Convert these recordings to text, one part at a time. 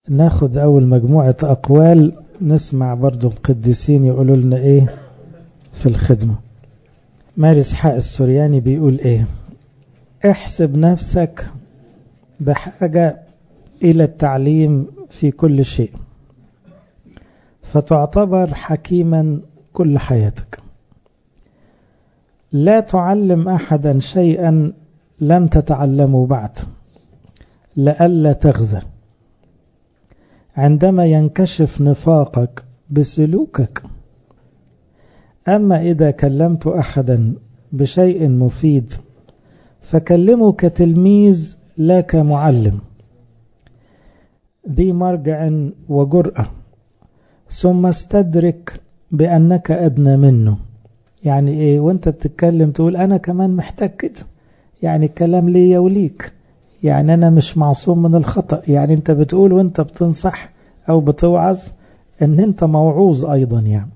ناخد أول مجموعة أقوال نسمع برضو القديسين يقولوا لنا إيه في الخدمة ماري إسحاق السورياني بيقول إيه احسب نفسك بحاجة إلى التعليم في كل شيء فتعتبر حكيما كل حياتك لا تعلم أحدا شيئا لم تتعلمه بعد لئلا تغزى عندما ينكشف نفاقك بسلوكك أما إذا كلمت أحدا بشيء مفيد فكلمه كتلميذ لا كمعلم ذي مرجع وجرأة ثم استدرك بأنك أدنى منه يعني إيه وانت بتتكلم تقول أنا كمان محتاج كده يعني الكلام ليا وليك يعني أنا مش معصوم من الخطأ يعني أنت بتقول وأنت بتنصح أو بتوعظ أن أنت موعوظ أيضا يعني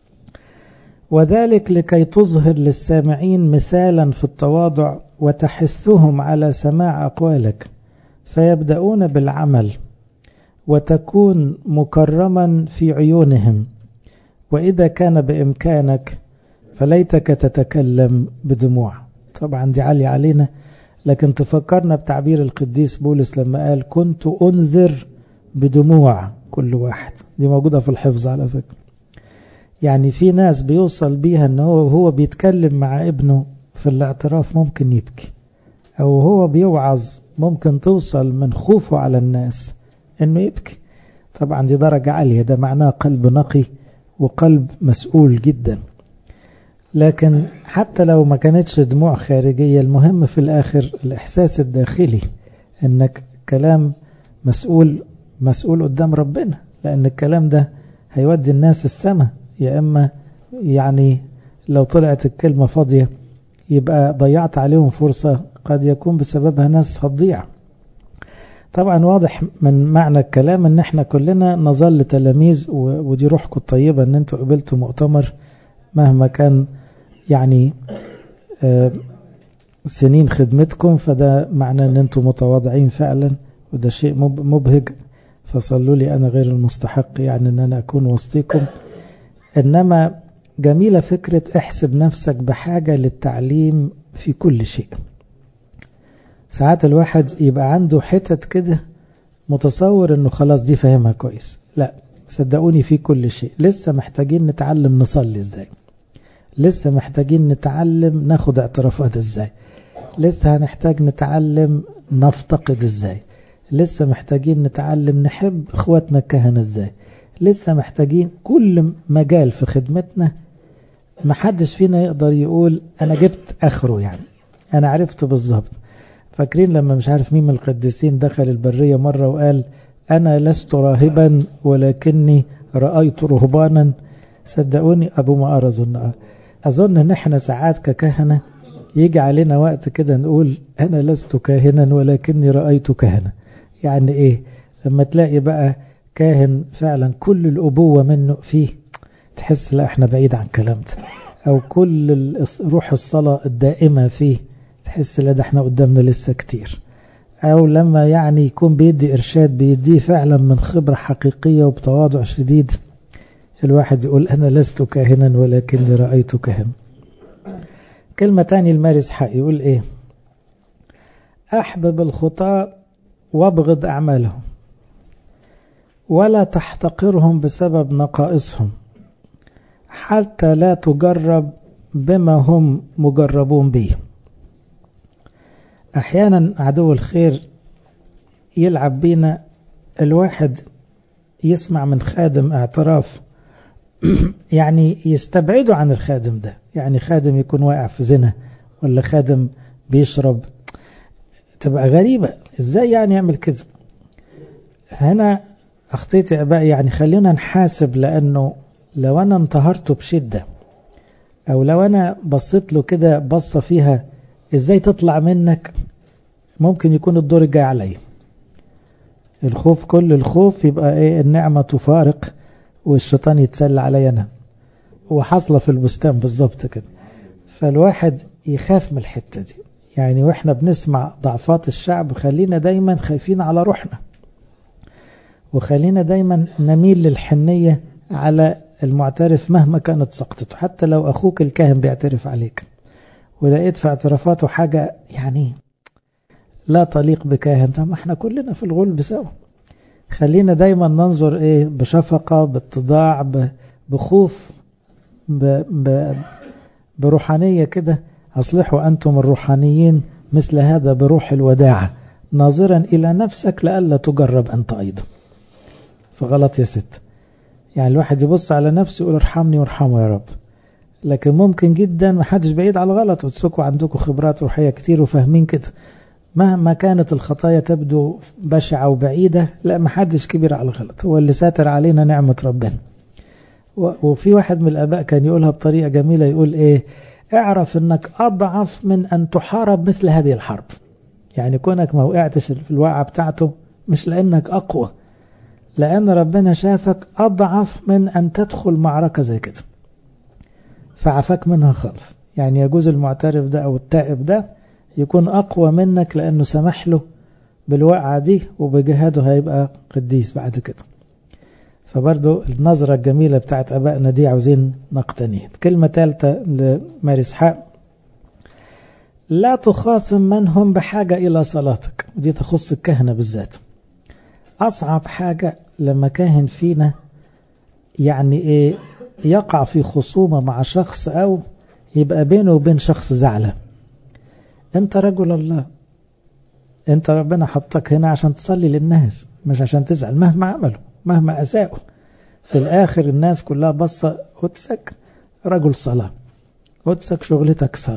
وذلك لكي تظهر للسامعين مثالا في التواضع وتحثهم على سماع أقوالك فيبدأون بالعمل وتكون مكرما في عيونهم وإذا كان بإمكانك فليتك تتكلم بدموع طبعا دي عالية علينا لكن تفكرنا بتعبير القديس بولس لما قال كنت أنذر بدموع كل واحد دي موجودة في الحفظ على فكرة يعني في ناس بيوصل بيها ان هو هو بيتكلم مع ابنه في الاعتراف ممكن يبكي او هو بيوعظ ممكن توصل من خوفه على الناس انه يبكي طبعا دي درجة عالية ده معناه قلب نقي وقلب مسؤول جدا لكن حتى لو ما كانتش دموع خارجية المهم في الآخر الإحساس الداخلي أنك كلام مسؤول مسؤول قدام ربنا لأن الكلام ده هيودي الناس السماء يا إما يعني لو طلعت الكلمة فاضية يبقى ضيعت عليهم فرصة قد يكون بسببها ناس هتضيع طبعا واضح من معنى الكلام ان احنا كلنا نظل تلاميذ ودي روحكم الطيبة ان انتوا قبلتوا مؤتمر مهما كان يعني سنين خدمتكم فده معناه ان انتم متواضعين فعلا وده شيء مبهج فصلوا لي انا غير المستحق يعني ان انا اكون وسطيكم انما جميلة فكرة احسب نفسك بحاجة للتعليم في كل شيء ساعات الواحد يبقى عنده حتت كده متصور انه خلاص دي فاهمها كويس لا صدقوني في كل شيء لسه محتاجين نتعلم نصلي ازاي لسه محتاجين نتعلم ناخد اعترافات ازاي لسه هنحتاج نتعلم نفتقد ازاي لسه محتاجين نتعلم نحب اخواتنا الكهنة ازاي لسه محتاجين كل مجال في خدمتنا محدش فينا يقدر يقول انا جبت اخره يعني انا عرفته بالظبط فاكرين لما مش عارف مين من القديسين دخل البرية مرة وقال انا لست راهبا ولكني رأيت رهبانا صدقوني ابو ما ارى اظن اظن ان احنا ساعات ككهنة يجي علينا وقت كده نقول انا لست كاهنا ولكني رأيت كهنة يعني ايه لما تلاقي بقى كاهن فعلا كل الأبوة منه فيه تحس لا احنا بعيد عن الكلام ده او كل روح الصلاة الدائمة فيه تحس لا ده احنا قدامنا لسه كتير او لما يعني يكون بيدي ارشاد بيديه فعلا من خبرة حقيقية وبتواضع شديد الواحد يقول انا لست كاهنا ولكني رأيت كهن كلمة تاني المارس حق يقول ايه احبب الخطاة وابغض اعمالهم ولا تحتقرهم بسبب نقائصهم حتى لا تجرب بما هم مجربون به احيانا عدو الخير يلعب بينا الواحد يسمع من خادم اعتراف يعني يستبعده عن الخادم ده يعني خادم يكون واقع في زنا ولا خادم بيشرب تبقى غريبة ازاي يعني يعمل كده هنا أخطيت يا أبائي يعني خلينا نحاسب لأنه لو أنا انتهرته بشدة أو لو أنا بصيت له كده بصة فيها إزاي تطلع منك ممكن يكون الدور الجاي عليا الخوف كل الخوف يبقى إيه النعمة تفارق والشيطان يتسلى عليا أنا وحصل في البستان بالظبط كده فالواحد يخاف من الحتة دي يعني وإحنا بنسمع ضعفات الشعب خلينا دايما خايفين على روحنا وخلينا دايما نميل للحنية على المعترف مهما كانت سقطته حتى لو أخوك الكاهن بيعترف عليك ولقيت في اعترافاته حاجة يعني لا تليق بكاهن طب ما احنا كلنا في الغلب سوا خلينا دايما ننظر ايه بشفقة باتضاع بخوف ب ب بروحانية كده أصلحوا أنتم الروحانيين مثل هذا بروح الوداعة ناظرا إلى نفسك لألا تجرب أنت أيضا فغلط يا ست يعني الواحد يبص على نفسه يقول ارحمني وارحمه يا رب لكن ممكن جدا ما حدش بعيد على الغلط وتسكوا عندكم خبرات روحية كتير وفاهمين كده مهما كانت الخطايا تبدو بشعة وبعيدة لا ما حدش كبير على الغلط هو اللي ساتر علينا نعمة ربنا وفي واحد من الآباء كان يقولها بطريقة جميلة يقول إيه اعرف أنك أضعف من أن تحارب مثل هذه الحرب يعني كونك ما وقعتش في الوقعة بتاعته مش لأنك أقوى لأن ربنا شافك أضعف من أن تدخل معركة زي كده فعفاك منها خالص يعني يجوز المعترف ده أو التائب ده يكون أقوى منك لأنه سمح له بالوقعة دي وبجهاده هيبقى قديس بعد كده فبرضو النظرة الجميلة بتاعت أبائنا دي عاوزين نقتنيها كلمة ثالثة لماري إسحاق لا تخاصم من هم بحاجة إلى صلاتك ودي تخص الكهنة بالذات أصعب حاجة لما كاهن فينا يعني إيه يقع في خصومة مع شخص أو يبقى بينه وبين شخص زعلة أنت رجل الله أنت ربنا حطك هنا عشان تصلي للناس مش عشان تزعل مهما عملوا مهما أساءوا في الآخر الناس كلها بصة قدسك رجل صلاة قدسك شغلتك صلاة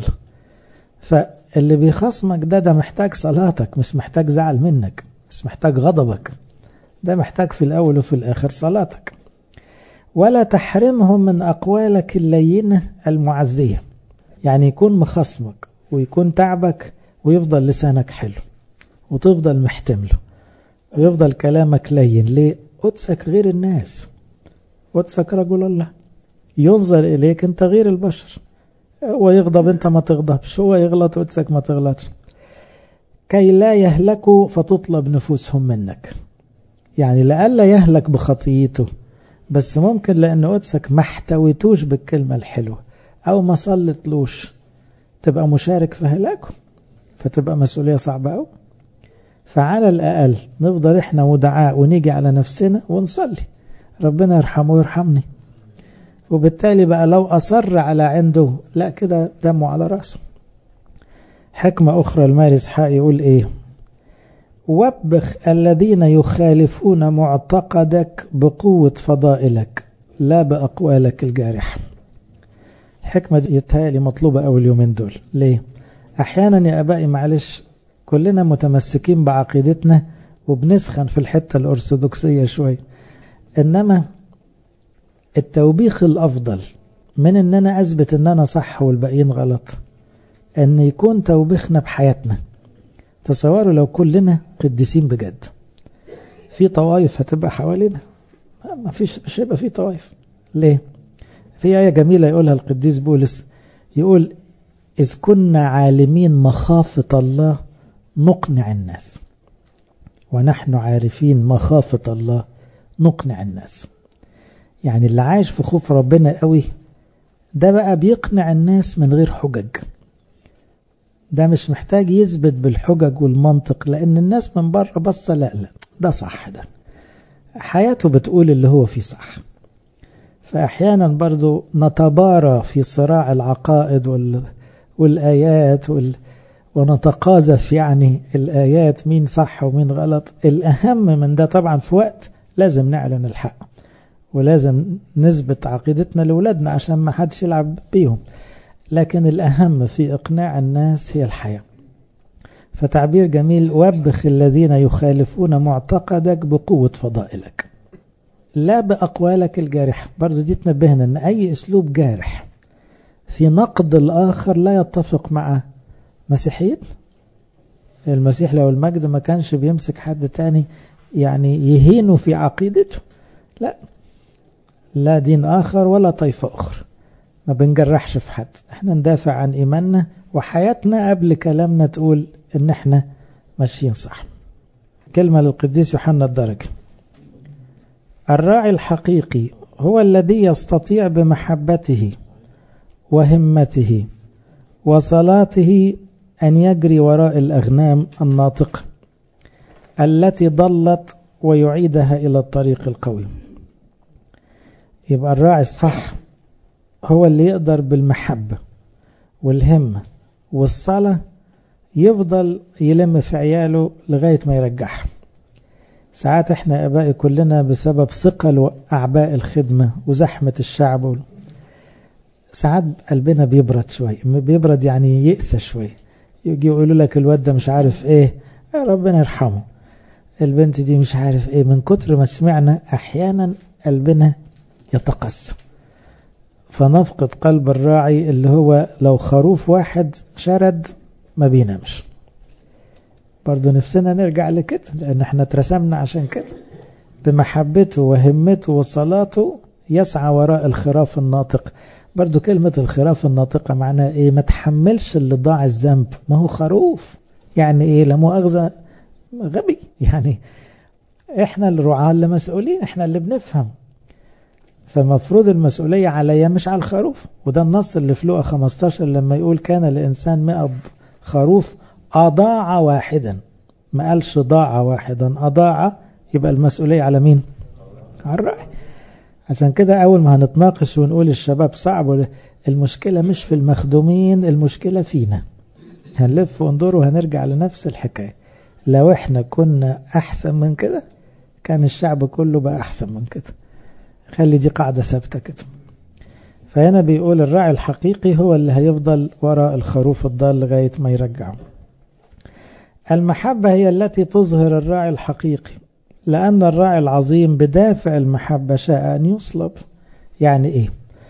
فاللي بيخصمك ده ده محتاج صلاتك مش محتاج زعل منك مش محتاج غضبك ده محتاج في الأول وفي الآخر صلاتك ولا تحرمهم من أقوالك اللينة المعزية يعني يكون مخصمك ويكون تعبك ويفضل لسانك حلو وتفضل محتمله ويفضل كلامك لين ليه قدسك غير الناس قدسك رجل الله ينظر إليك أنت غير البشر هو يغضب أنت ما تغضبش هو يغلط قدسك ما تغلطش كي لا يهلكوا فتطلب نفوسهم منك يعني لألا يهلك بخطيته بس ممكن لأن قدسك ما احتويتوش بالكلمة الحلوة أو ما صلتلوش تبقى مشارك في هلاكه فتبقى مسؤولية صعبة أوي فعلى الأقل نفضل إحنا ودعاء ونيجي على نفسنا ونصلي ربنا يرحمه ويرحمني وبالتالي بقى لو أصر على عنده لا كده دمه على رأسه حكمة أخرى الماري إسحاق يقول إيه وبخ الذين يخالفون معتقدك بقوة فضائلك لا بأقوالك الجارحة الحكمة دي يتهيألي مطلوبة أول يومين دول ليه أحيانا يا أبائي معلش كلنا متمسكين بعقيدتنا وبنسخن في الحتة الأرثوذكسية شوي إنما التوبيخ الأفضل من أن أنا أثبت أن أنا صح والباقيين غلط أن يكون توبيخنا بحياتنا تصوروا لو كلنا قديسين بجد في طوائف هتبقى حوالينا ما فيش مش هيبقى في طوائف ليه في آية جميلة يقولها القديس بولس يقول إذ كنا عالمين مخافة الله نقنع الناس ونحن عارفين مخافة الله نقنع الناس يعني اللي عايش في خوف ربنا قوي ده بقى بيقنع الناس من غير حجج ده مش محتاج يثبت بالحجج والمنطق لأن الناس من بره بصة لا لا ده صح ده حياته بتقول اللي هو فيه صح فأحيانا برضو نتبارى في صراع العقائد وال... والآيات وال... ونتقاذف يعني الآيات مين صح ومين غلط الأهم من ده طبعا في وقت لازم نعلن الحق ولازم نثبت عقيدتنا لأولادنا عشان ما حدش يلعب بيهم لكن الأهم في إقناع الناس هي الحياة فتعبير جميل وبخ الذين يخالفون معتقدك بقوة فضائلك لا بأقوالك الجارحة برضو دي تنبهنا أن أي أسلوب جارح في نقد الآخر لا يتفق مع مسيحيتنا المسيح لو المجد ما كانش بيمسك حد تاني يعني يهينه في عقيدته لا لا دين آخر ولا طائفة أخرى ما بنجرحش في حد احنا ندافع عن إيماننا وحياتنا قبل كلامنا تقول ان احنا ماشيين صح كلمة للقديس يوحنا الدرجة الراعي الحقيقي هو الذي يستطيع بمحبته وهمته وصلاته أن يجري وراء الأغنام الناطقة التي ضلت ويعيدها إلى الطريق القوي يبقى الراعي الصح هو اللي يقدر بالمحبة والهمة والصلاة يفضل يلم في عياله لغاية ما يرجعها ساعات احنا ابائي كلنا بسبب ثقل واعباء الخدمة وزحمة الشعب ساعات قلبنا بيبرد شوي بيبرد يعني يقسى شوي يجي يقولوا لك الواد ده مش عارف ايه ربنا يرحمه البنت دي مش عارف ايه من كتر ما سمعنا احيانا قلبنا يتقسى فنفقد قلب الراعي اللي هو لو خروف واحد شرد ما بينامش برضو نفسنا نرجع لكده لأن احنا اترسمنا عشان كده بمحبته وهمته وصلاته يسعى وراء الخراف الناطق برضو كلمة الخراف الناطقة معناها ايه ما تحملش اللي ضاع الذنب ما هو خروف يعني ايه لا مؤاخذة غبي يعني احنا الرعاة اللي مسؤولين احنا اللي بنفهم فالمفروض المسؤولية عليا مش على الخروف وده النص اللي في لوقا 15 لما يقول كان الإنسان مئة خروف أضاع واحدا ما قالش ضاع واحدا أضاع يبقى المسؤولية على مين على الرأي عشان كده أول ما هنتناقش ونقول الشباب صعب المشكلة مش في المخدومين المشكلة فينا هنلف وندور وهنرجع لنفس الحكاية لو احنا كنا أحسن من كده كان الشعب كله بقى أحسن من كده خلي دي قاعدة ثابتة كده فهنا بيقول الراعي الحقيقي هو اللي هيفضل وراء الخروف الضال لغاية ما يرجعه المحبة هي التي تظهر الراعي الحقيقي لأن الراعي العظيم بدافع المحبة شاء أن يصلب يعني إيه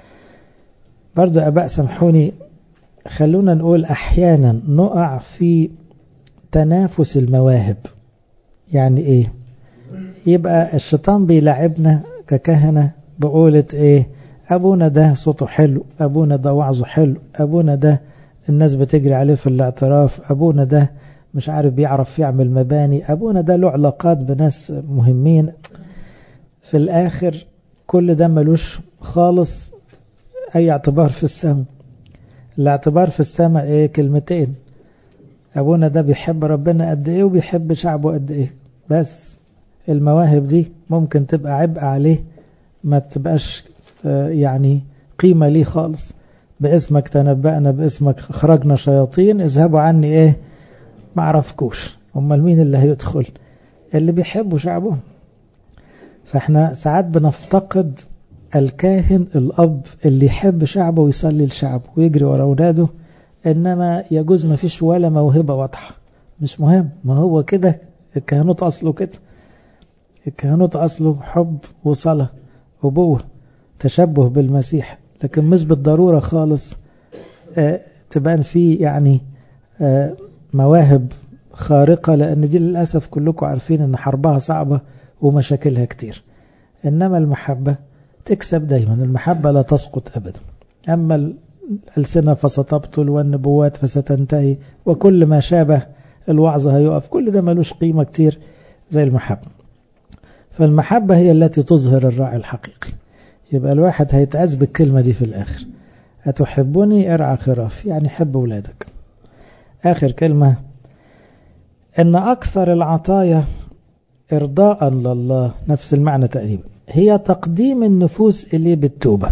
برضو أباء سامحوني خلونا نقول أحيانا نقع في تنافس المواهب يعني إيه يبقى الشيطان بيلعبنا ككهنة بقولة إيه أبونا ده صوته حلو أبونا ده وعظه حلو أبونا ده الناس بتجري عليه في الاعتراف أبونا ده مش عارف بيعرف يعمل مباني أبونا ده له علاقات بناس مهمين في الآخر كل ده ملوش خالص أي اعتبار في السماء الاعتبار في السماء إيه كلمتين أبونا ده بيحب ربنا قد إيه وبيحب شعبه قد إيه بس المواهب دي ممكن تبقى عبء عليه ما تبقاش يعني قيمة ليه خالص باسمك تنبأنا باسمك خرجنا شياطين اذهبوا عني ايه ما عرفكوش امال مين اللي هيدخل اللي بيحبوا شعبهم فاحنا ساعات بنفتقد الكاهن الاب اللي يحب شعبه ويصلي لشعبه ويجري ورا اولاده انما يجوز ما فيش ولا موهبة واضحة مش مهم ما هو كده الكهنوت اصله كده الكهنوت اصله حب وصلاة أبوة تشبه بالمسيح لكن مش بالضرورة خالص آه تبان فيه يعني آه مواهب خارقة لأن دي للأسف كلكم عارفين أن حربها صعبة ومشاكلها كتير إنما المحبة تكسب دايما المحبة لا تسقط أبدا أما الألسنة فستبطل والنبوات فستنتهي وكل ما شابه الوعظ هيقف كل ده ملوش قيمة كتير زي المحبة فالمحبة هي التي تظهر الراعي الحقيقي يبقى الواحد هيتعز بالكلمة دي في الآخر أتحبني ارعى خراف يعني حب ولادك آخر كلمة إن أكثر العطايا إرضاء لله نفس المعنى تقريبا هي تقديم النفوس إليه بالتوبة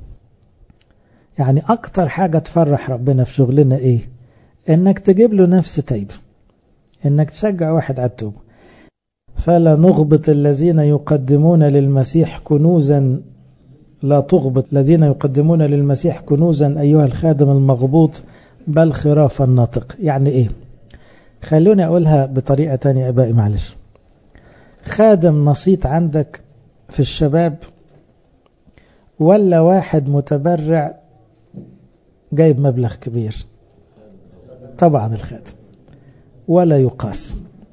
يعني أكتر حاجة تفرح ربنا في شغلنا إيه إنك تجيب له نفس تايب إنك تشجع واحد على التوبة فلا نغبط الذين يقدمون للمسيح كنوزا لا تغبط الذين يقدمون للمسيح كنوزا أيها الخادم المغبوط بل خراف الناطق يعني إيه خلوني أقولها بطريقة تانية أبائي معلش خادم نشيط عندك في الشباب ولا واحد متبرع جايب مبلغ كبير طبعا الخادم ولا يقاس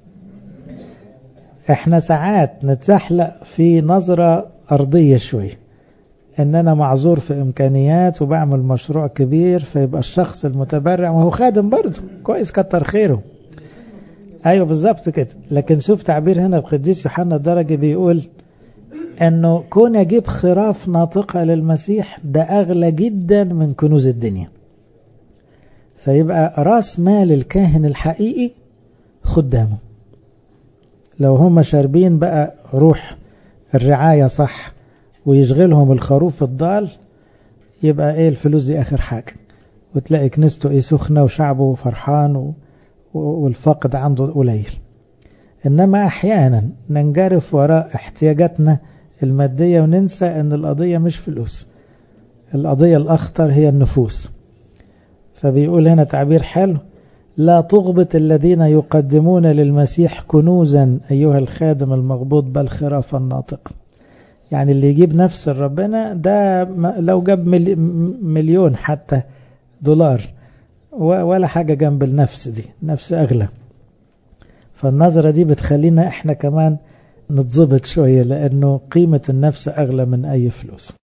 احنا ساعات نتزحلق في نظرة أرضية شوي ان انا معذور في امكانيات وبعمل مشروع كبير فيبقى الشخص المتبرع وهو خادم برضه كويس كتر خيره ايوه بالظبط كده لكن شوف تعبير هنا القديس يوحنا الدرجي بيقول أنه كون أجيب خراف ناطقة للمسيح ده أغلى جدا من كنوز الدنيا فيبقى راس مال الكاهن الحقيقي خدامه لو هم شاربين بقى روح الرعاية صح ويشغلهم الخروف الضال يبقى ايه الفلوس دي اخر حاجة وتلاقي كنيسته ايه سخنة وشعبه فرحان و... والفقد عنده قليل انما احيانا ننجرف وراء احتياجاتنا المادية وننسى ان القضية مش فلوس القضية الاخطر هي النفوس فبيقول هنا تعبير حلو لا تغبط الذين يقدمون للمسيح كنوزا أيها الخادم المغبوط بل خرافا ناطق يعني اللي يجيب نفس ربنا ده لو جاب مليون حتى دولار ولا حاجة جنب النفس دي نفس أغلى فالنظرة دي بتخلينا احنا كمان نتظبط شوية لأنه قيمة النفس أغلى من أي فلوس